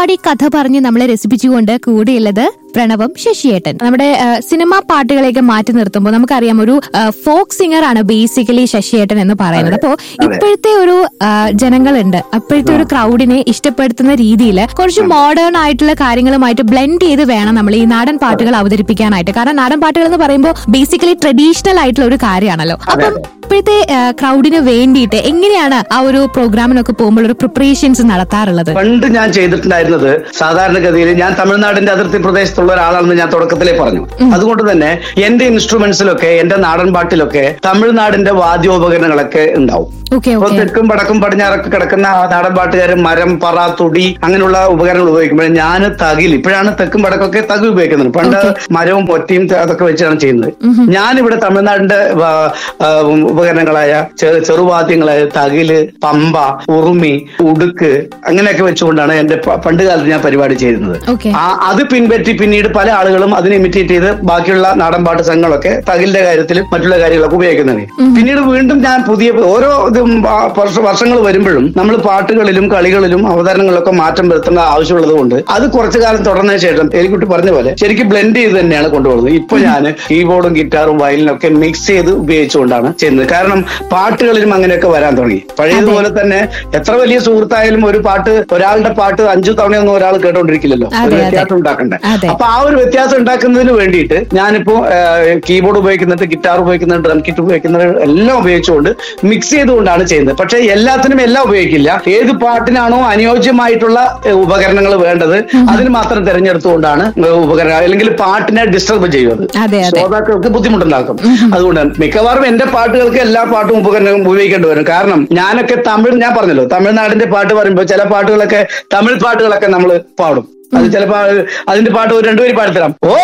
പാടി കഥ പറഞ്ഞ് നമ്മളെ രസിപ്പിച്ചുകൊണ്ട് കൂടെയുള്ളത് പ്രണവം ശശിയേട്ടൻ നമ്മുടെ ആ, സിനിമാ പാട്ടുകളെയൊക്കെ മാറ്റി നിർത്തുമ്പോൾ നമുക്കറിയാം ഒരു ഫോക്ക് സിംഗർ ആണ് ബേസിക്കലി ശശിയേട്ടൻ എന്ന് പറയുന്നത് അപ്പോ ഇപ്പോഴത്തെ ഒരു ആ, ജനങ്ങളുണ്ട് അപ്പോഴത്തെ ഒരു ക്രൗഡിനെ ഇഷ്ടപ്പെടുത്തുന്ന രീതിയിൽ കുറച്ച് മോഡേൺ ആയിട്ടുള്ള കാര്യങ്ങളുമായിട്ട് ബ്ലെൻഡ് ചെയ്ത് വേണം നമ്മൾ ഈ നാടൻ പാട്ടുകൾ അവതരിപ്പിക്കാനായിട്ട് കാരണം നാടൻ പാട്ടുകൾ എന്ന് പറയുമ്പോൾ ബേസിക്കലി ട്രഡീഷണൽ ആയിട്ടുള്ള ഒരു കാര്യമാണല്ലോ അപ്പം ഇപ്പോഴത്തെ ക്രൗഡിന് വേണ്ടിയിട്ട് എങ്ങനെയാണ് ആ ഒരു പ്രോഗ്രാമിനൊക്കെ പോകുമ്പോൾ ഒരു പ്രിപ്പറേഷൻസ് നടത്താറുള്ളത് പണ്ട് ഞാൻ ചെയ്തിട്ടുണ്ടായിരുന്നത് സാധാരണഗതിയിൽ ഞാൻ തമിഴ്നാടിന്റെ അതിർത്തി പ്രദേശത്തുള്ള ഒരാളാണെന്ന് ഞാൻ തുടക്കത്തിലേ പറഞ്ഞു അതുകൊണ്ട് തന്നെ എന്റെ ഇൻസ്ട്രുമെന്റ്സിലൊക്കെ എന്റെ നാടൻ പാട്ടിലൊക്കെ തമിഴ്നാടിന്റെ വാദ്യോപകരണങ്ങളൊക്കെ ഉണ്ടാവും ഓക്കെ ഇപ്പൊ ഓക്കെ തെക്കും വടക്കും പടിഞ്ഞാറൊക്കെ കിടക്കുന്ന ആ നാടൻ പാട്ടുകാർ മരം പറ തുടി അങ്ങനെയുള്ള ഉപകരണങ്ങൾ ഉപയോഗിക്കുമ്പോൾ ഞാൻ തകിൽ ഇപ്പോഴാണ് തെക്കും വടക്കൊക്കെ തകിൽ ഉപയോഗിക്കുന്നത് പണ്ട് മരവും പൊറ്റിയും ത- അതൊക്കെ വെച്ചാണ് ചെയ്യുന്നത് ഞാനിവിടെ തമിഴ്നാടിന്റെ ആ, ആ, ഉപകരണങ്ങളായ ചെ- ചെറുവാദ്യങ്ങളായ തകില് പമ്പ ഉറുമി ഉടുക്ക് അങ്ങനെയൊക്കെ വെച്ചുകൊണ്ടാണ് എന്റെ പ- പണ്ട് കാലത്ത് ഞാൻ പരിപാടി ചെയ്യുന്നത് ഓക്കെ ആ അത് പിൻപറ്റി പിന്നീട് പല ആളുകളും അതിനെ ഇമിറ്റേറ്റ് ചെയ്ത് ബാക്കിയുള്ള നാടൻ പാട്ട് സംഘങ്ങളൊക്കെ തകിലിന്റെ കാര്യത്തിലും മറ്റുള്ള കാര്യങ്ങളൊക്കെ ഉപയോഗിക്കുന്നത് പിന്നീട് വീണ്ടും ഞാൻ പുതിയ ഓരോ ഇതും ആ വർഷ- വർഷങ്ങൾ വരുമ്പോഴും നമ്മൾ പാട്ടുകളിലും കളികളിലും അവതരണങ്ങളിലൊക്കെ മാറ്റം വരുത്തേണ്ട ആവശ്യമുള്ളത് കൊണ്ട് അത് കുറച്ചു കാലം തുടർന്നതിന് ശേഷം എലിക്കുട്ടി പറഞ്ഞ പോലെ ശരിക്കും ബ്ലെൻഡ് ചെയ്ത് തന്നെയാണ് കൊണ്ടുപോകുന്നത് ഇപ്പൊ ഞാൻ കീബോർഡും ഗിറ്റാറും വയലിനും ഒക്കെ മിക്സ് ചെയ്ത് ഉപയോഗിച്ചുകൊണ്ടാണ് ചെയ്യുന്നത് കാരണം പാട്ടുകളിലും അങ്ങനെയൊക്കെ വരാൻ തുടങ്ങി പഴയതുപോലെ തന്നെ എത്ര വലിയ സുഹൃത്തായാലും ഒരു പാട്ട് ഒരാളുടെ പാട്ട് അഞ്ചു തവണയൊന്നും ഒരാൾ കേട്ടോണ്ടിരിക്കില്ലല്ലോ അതെ, ഒരു അതെ. വ്യത്യാസം ഉണ്ടാക്കണ്ടേ അതെ. അപ്പൊ ആ ഒരു വ്യത്യാസം ഉണ്ടാക്കുന്നതിന് വേണ്ടിയിട്ട് ഞാനിപ്പോ കീബോർഡ് ഉപയോഗിക്കുന്നുണ്ട് ഗിറ്റാർ ഉപയോഗിക്കുന്നുണ്ട് ഡ്രം കിറ്റ് ഉപയോഗിക്കുന്നുണ്ട് എല്ലാം ഉപയോഗിച്ചുകൊണ്ട് മിക്സ് ചെയ്തുകൊണ്ടാണ് ചെയ്യുന്നത് പക്ഷെ എല്ലാത്തിനും എല്ലാം ഉപയോഗിക്കില്ല ഏത് പാട്ടിനാണോ അനുയോജ്യമായിട്ടുള്ള ഏഹ്, ഉപകരണങ്ങൾ വേണ്ടത് അതിന് മാത്രം തിരഞ്ഞെടുത്തുകൊണ്ടാണ് ഏഹ്, ഉപകരണം അല്ലെങ്കിൽ പാട്ടിനെ ഡിസ്റ്റർബ് ചെയ്യുന്നത് അതെ, അതെ. ശ്രോതാക്കൾക്ക് ബുദ്ധിമുട്ടുണ്ടാക്കും അതുകൊണ്ട് മിക്കവാറും എന്റെ പാട്ടുകൾക്ക് എല്ലാ പാട്ടും ഉപകരണം ഉപയോഗിക്കേണ്ടി വരും കാരണം ഞാനൊക്കെ തമിഴ് ഞാൻ പറഞ്ഞല്ലോ തമിഴ്നാടിന്റെ പാട്ട് പറയുമ്പോൾ ചില പാട്ടുകളൊക്കെ തമിഴ് പാട്ടുകളൊക്കെ നമ്മൾ പാടും അത് ചിലപ്പോ അത് അതിന്റെ പാട്ട് ഒരു രണ്ടുപേരും പാടിത്തരാം ഓ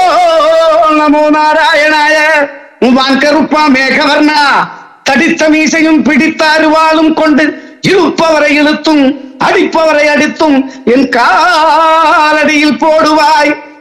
നമോ നാരായണായ വാൻകറുപ്പ മേഘവർണ തടിച്ച മീശയും പിടിത്താരുവാളും കൊണ്ട് ഇഴുപ്പവരെ ഇழுത്തും അടിപ്പവരെ അടുത്തും എൻ കാലടിയിൽ പോടുവായ്